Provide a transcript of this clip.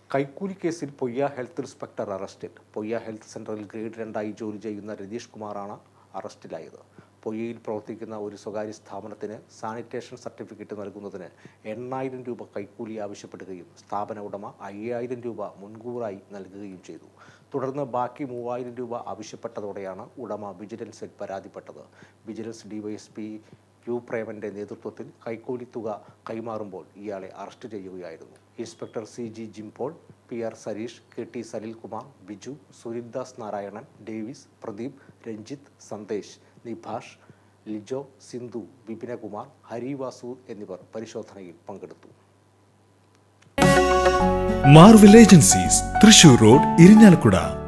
കൈക്കൂലി കേസിൽ Poyya health inspector അറസ്റ്റിൽ പൊയ്യ ഹെൽത്ത് സെന്ററിൽ ഗ്രേഡ് രണ്ടായി ജോലി ചെയ്യുന്ന രതീഷ് കുമാറാണ് അറസ്റ്റിലായത് പൊയ്യയിൽ പ്രവർത്തിക്കുന്ന ഒരു സ്വകാര്യ സ്ഥാപനത്തിന് സാനിറ്റേഷൻ സർട്ടിഫിക്കറ്റ് നൽകുന്നതിന് എണ്ണായിരം രൂപ കൈക്കൂലി ആവശ്യപ്പെടുകയും സ്ഥാപന ഉടമ അയ്യായിരം രൂപ മുൻകൂറായി നൽകുകയും ചെയ്തു തുടർന്ന് ബാക്കി മൂവായിരം രൂപ ആവശ്യപ്പെട്ടതോടെയാണ് ഉടമ വിജിലൻസിൽ പരാതിപ്പെട്ടത് വിജിലൻസ് ഡിവൈഎസ്പി യു പ്രേമന്റെ നേതൃത്വത്തിൽ കൈക്കൂലി തുക കൈമാറുമ്പോൾ ഇയാളെ അറസ്റ്റ് ചെയ്യുകയായിരുന്നു inspector C G Jimpaul P R Sareesh K T Salilkumar Biju Sunildas Narayanan Davis Pradeep Ranjith Sandesh Nibhash Lijo Sindhu Vipinakumar Harivasu എന്നിവർ പരിശോധനയിൽ പങ്കെടുത്തു Marvel Agencies Thrissur road Irinjalakuda